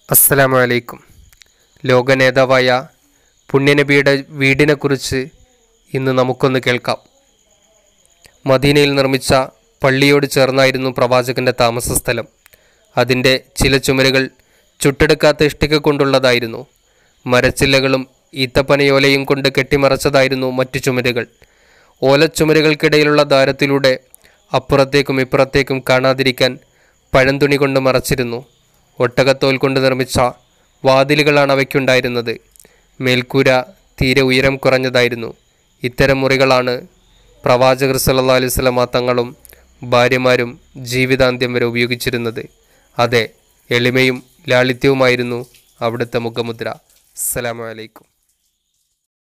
അസ്സലാമു അലൈക്കും ലോക നേതാവായ പുണ്യനബിയുടെ വീടിനെക്കുറിച്ച് ഇന്ന് നമുക്കൊന്ന് കേൾക്കാം മദീനയിൽ നിർമ്മിച്ച പള്ളിയോട് ചേർന്നായിരുന്നു പ്രവാചകന്റെ താമസ സ്ഥലം അതിൻ്റെ ചില ചുമരുകൾ ചുട്ടെടുക്കാത്ത ഇഷ്ടിക കൊണ്ടുള്ളതായിരുന്നു മരച്ചില്ലകളും ഈത്തപ്പനയോലയും കൊണ്ട് കെട്ടിമറച്ചതായിരുന്നു മറ്റു ചുമരുകൾ ഓലച്ചുമരുകൾക്കിടയിലുള്ള ദാരത്തിലൂടെ അപ്പുറത്തേക്കും ഇപ്പുറത്തേക്കും കാണാതിരിക്കാൻ പഴന്തുണി കൊണ്ട് മറച്ചിരുന്നു ഒട്ടകത്തോൽ കൊണ്ട് നിർമ്മിച്ച വാതിലുകളാണ് അവയ്ക്കുണ്ടായിരുന്നത് മേൽക്കൂര തീരെ ഉയരം കുറഞ്ഞതായിരുന്നു ഇത്തരം മുറികളാണ് പ്രവാചകർ സല്ലല്ലാഹു അലൈഹി വസല്ലമ തങ്ങളും ഭാര്യമാരും ജീവിതാന്ത്യം വരെ ഉപയോഗിച്ചിരുന്നത് അതെ എളിമയും ലാളിത്യവുമായിരുന്നു അവിടുത്തെ മുഖമുദ്ര അസ്സലാമു അലൈക്കും